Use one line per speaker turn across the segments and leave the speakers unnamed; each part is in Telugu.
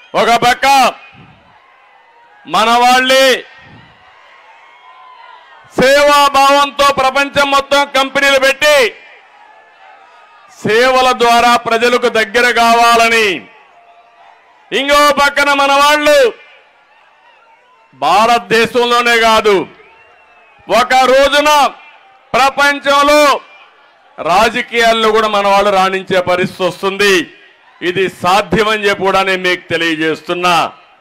ఒక పక్క మన వాళ్ళే సేవాభావంతో ప్రపంచం మొత్తం కంపెనీలు పెట్టి సేవల ద్వారా ప్రజలకు దగ్గర కావాలని ఇంకో పక్కన మన వాళ్ళు భారతదేశంలోనే కాదు ఒక రోజున ప్రపంచంలో రాజకీయాల్లో కూడా మన వాళ్ళు రాణించే పరిస్థితి వస్తుంది ఇది సాధ్యమని చెప్పి కూడా నేను మీకు తెలియజేస్తున్నా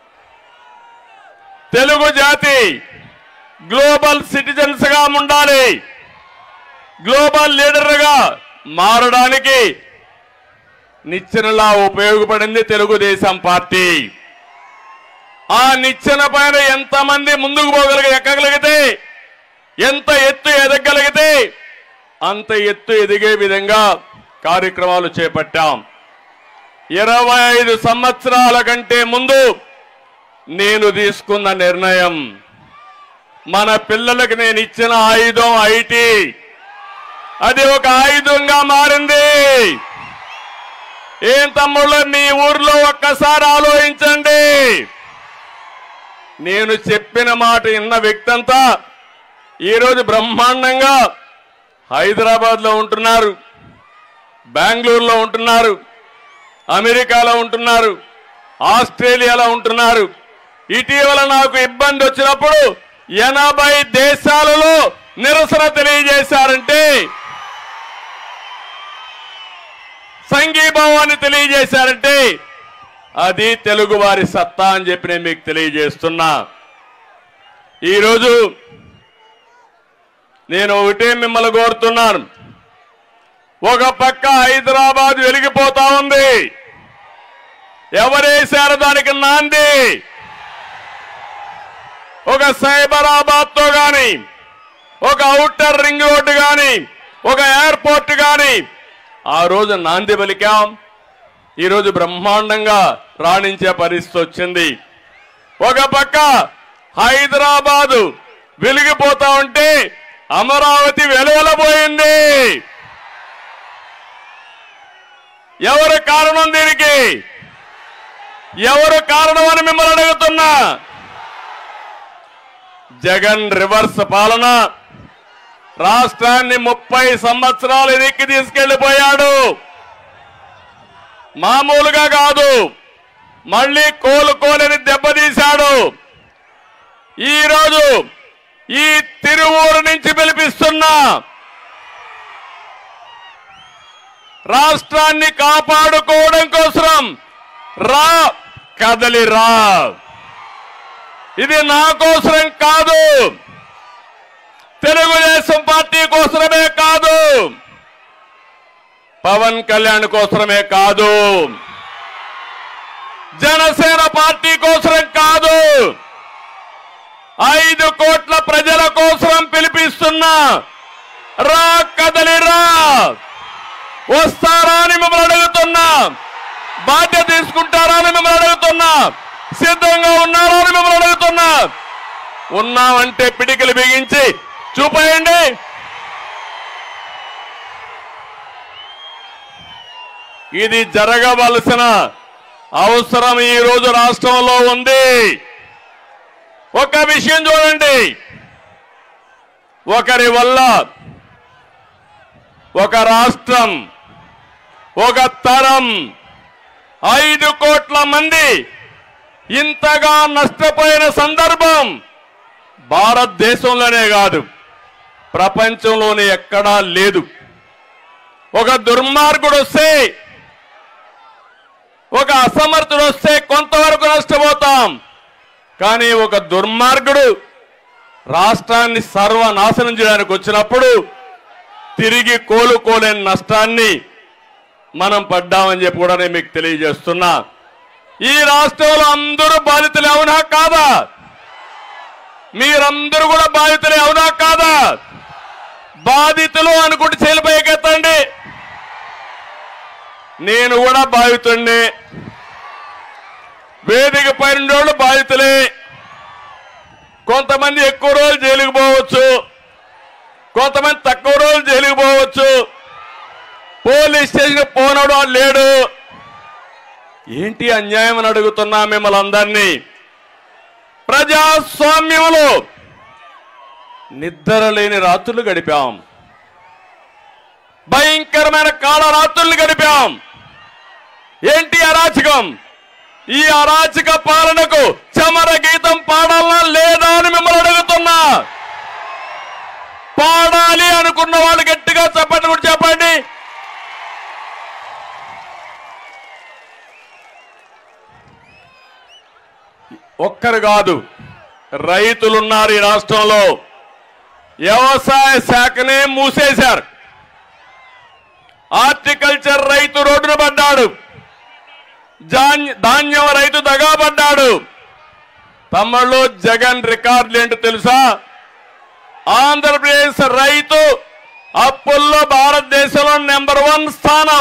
తెలుగు జాతి గ్లోబల్ సిటిజన్స్ గా ఉండాలి గ్లోబల్ లీడర్గా మారడానికి నిచ్చెనలా ఉపయోగపడింది తెలుగుదేశం పార్టీ ఆ నిచ్చెన పైన ఎంతమంది ముందుకు పోగలిగి ఎక్కగలిగితే ఎంత ఎత్తు ఎదగలిగితే అంత ఎత్తు ఎదిగే విధంగా కార్యక్రమాలు చేపట్టాం ఇరవై ఐదు సంవత్సరాల కంటే ముందు నేను తీసుకున్న నిర్ణయం మన పిల్లలకు నేను ఇచ్చిన ఆయుధం ఐటీ అది ఒక ఆయుధంగా మారింది ఏం తమ్ముళ్ళు మీ ఊర్లో ఒక్కసారి ఆలోచించండి నేను చెప్పిన మాట విన్న వ్యక్తి అంతా ఈరోజు బ్రహ్మాండంగా హైదరాబాద్ లో ఉంటున్నారు బెంగళూరులో ఉంటున్నారు అమెరికాలో ఉంటున్నారు ఆస్ట్రేలియాలో ఉంటున్నారు ఇటీవల నాకు ఇబ్బంది వచ్చినప్పుడు ఎనభై దేశాలలో నిరసన తెలియజేశారంటే సంఘీభావాన్ని తెలియజేశారంటే అది తెలుగు వారి సత్తా అని చెప్పి నేను మీకు తెలియజేస్తున్నా ఈరోజు నేను ఒకటే మిమ్మల్ని కోరుతున్నాను ఒక పక్క హైదరాబాద్ వెలిగిపోతా ఉంది ఎవరేశారు దానికి నాంది ఒక సైబరాబాద్ తో గాని ఒక అవుటర్ రింగ్ రోడ్డు గాని ఒక ఎయిర్పోర్ట్ గాని ఆ రోజు నాంది పలికాం ఈరోజు బ్రహ్మాండంగా రాణించే పరిస్థితి వచ్చింది ఒక పక్క హైదరాబాదు వెలిగిపోతా ఉంటే అమరావతి వెలువలబోయింది ఎవరు కారణం దీనికి ఎవరు కారణం అని మిమ్మల్ని అడుగుతున్నా జగన్ రివర్స్ పాలన రాష్ట్రాన్ని ముప్పై సంవత్సరాలు ఎదిక్కి తీసుకెళ్లిపోయాడు మామూలుగా కాదు మళ్ళీ కోలుకోలేని దెబ్బతీశాడు ఈరోజు ఈ తిరువూరు నుంచి పిలిపిస్తున్నా రాష్ట్రాన్ని కాపాడుకోవడం కోసం రా కదలి రా ఇది నా కోసరం కాదు తెలుగుదేశం పార్టీ కోసమే కాదు పవన్ కళ్యాణ్ కోసమే కాదు జనసేన పార్టీ కోసరం కాదు ఐదు కోట్ల ప్రజల కోసం పిలిపిస్తున్నా రా కదలి రా వస్తారా అని మిమ్మల్ని అడుగుతున్నా బాధ్యత తీసుకుంటారా అని మిమ్మల్ని అడుగుతున్నా సిద్ధంగా ఉన్నారా అని మిమ్మల్ని అడుగుతున్నా ఉన్నామంటే పిడికిలు బిగించి చూపేయండి ఇది జరగవలసిన అవసరం ఈ రోజు రాష్ట్రంలో ఉంది ఒక విషయం చూడండి ఒకరి వల్ల ఒక రాష్ట్రం ఒక తరం ఐదు కోట్ల మంది ఇంతగా నష్టపోయిన సందర్భం భారతదేశంలోనే కాదు ప్రపంచంలోనే ఎక్కడా లేదు ఒక దుర్మార్గుడు వస్తే ఒక అసమర్థుడు వస్తే కొంతవరకు నష్టపోతాం కానీ ఒక దుర్మార్గుడు రాష్ట్రాన్ని సర్వనాశనం చేయడానికి వచ్చినప్పుడు తిరిగి కోలుకోలేని నష్టాన్ని మనం పడ్డామని చెప్పి కూడా నేను మీకు తెలియజేస్తున్నా ఈ రాష్ట్రంలో అందరూ బాధితులే అవునా కాదా మీరందరూ కూడా బాధితులే అవునా కాదా బాధితులు అనుకుంటే చేలిపైకెత్తండి నేను కూడా బాధితుడిని వేదిక పైన వాళ్ళు బాధితులే కొంతమంది ఎక్కువ రోజులు జైలుకు పోవచ్చు కొంతమంది తక్కువ రోజులు జైలుకు పోవచ్చు పోలీస్ స్టేషన్ పోనవడం లేడు ఏంటి అన్యాయం అని అడుగుతున్నా మిమ్మల్ని అందరినీ ప్రజాస్వామ్యంలో నిద్ర లేని రాత్రులు గడిపాం భయంకరమైన కాల రాత్రులు గడిపాం ఏంటి అరాచకం ఈ అరాచక పాలనకు చమర గీతం పాడాలనా లేదా అని మిమ్మల్ని అడుగుతున్నా పాడాలి అనుకున్న వాళ్ళు గట్టిగా చెప్పండి కూడా చెప్పండి ఒక్కరు కాదు రైతులున్నారు ఈ రాష్ట్రంలో వ్యవసాయ శాఖనే మూసేశారు హార్టికల్చర్ రైతు రోడ్డున పడ్డాడు జాన్- ధాన్యం రైతు దగాపడ్డాడు తమ్ముళ్ళు జగన్ రికార్డులు ఏంటో తెలుసా ఆంధ్రప్రదేశ్ రైతు అప్పుల్లో భారతదేశంలో నెంబర్ వన్ స్థానం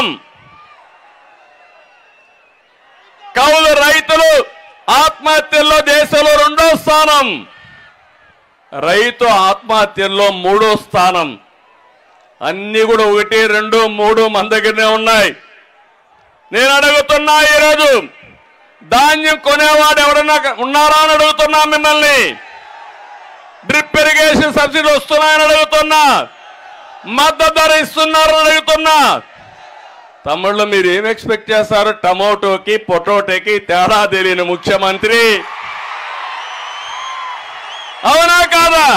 కౌలు రైతులు ఆత్మహత్యల్లో దేశంలో రెండో స్థానం రైతు ఆత్మహత్యల్లో మూడో స్థానం అన్ని కూడా ఒకటి రెండు మూడు మన దగ్గరనే ఉన్నాయి నేను అడుగుతున్నా ఈరోజు ధాన్యం కొనేవాడు ఎవడన్నా ఉన్నారా అని అడుగుతున్నా మిమ్మల్ని డ్రిప్ ఇరిగేషన్ సబ్సిడీ వస్తున్నాయని అడుగుతున్నా మద్దతు ధర ఇస్తున్నారని అడుగుతున్నా తమిళ్లో మీరు ఏం ఎక్స్పెక్ట్ చేస్తారు టమోటోకి పొటాటోకి తేడా తెలియని ముఖ్యమంత్రి అవునా కాదా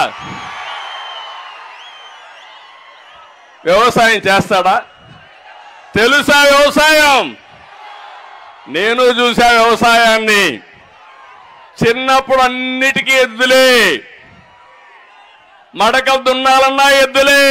వ్యవసాయం చేస్తాడా తెలుసా వ్యవసాయం నేను చూసా వ్యవసాయాన్ని చిన్నప్పుడు అన్నిటికీ ఎద్దులే మడకలు దున్నాలన్నా ఎద్దులే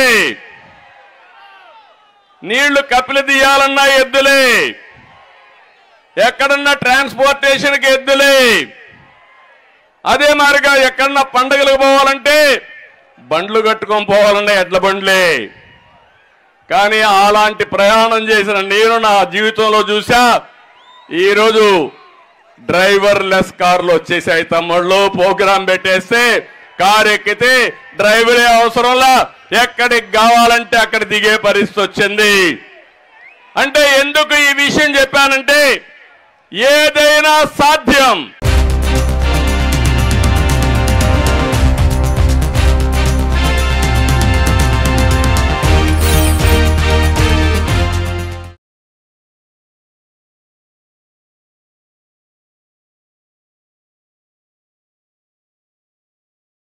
నీళ్లు కపిలి తీయాలన్నా ఎద్దులే ఎక్కడన్నా ట్రాన్స్పోర్టేషన్కి ఎద్దులే అదే మారిగా ఎక్కడన్నా పండగలకు పోవాలంటే బండ్లు కట్టుకొని పోవాలన్నా ఎడ్ల బండ్లే కానీ అలాంటి ప్రయాణం చేసిన నేను నా జీవితంలో చూసా ఈరోజు డ్రైవర్ లెస్ కార్లు వచ్చేసాయి తమ్ముళ్ళు ప్రోగ్రాం పెట్టేస్తే కారు ఎక్కితే డ్రైవరే అవసరంలా ఎక్కడికి కావాలంటే అక్కడ దిగే పరిస్థితి వచ్చింది అంటే ఎందుకు ఈ విషయం చెప్పానంటే ఏదైనా సాధ్యం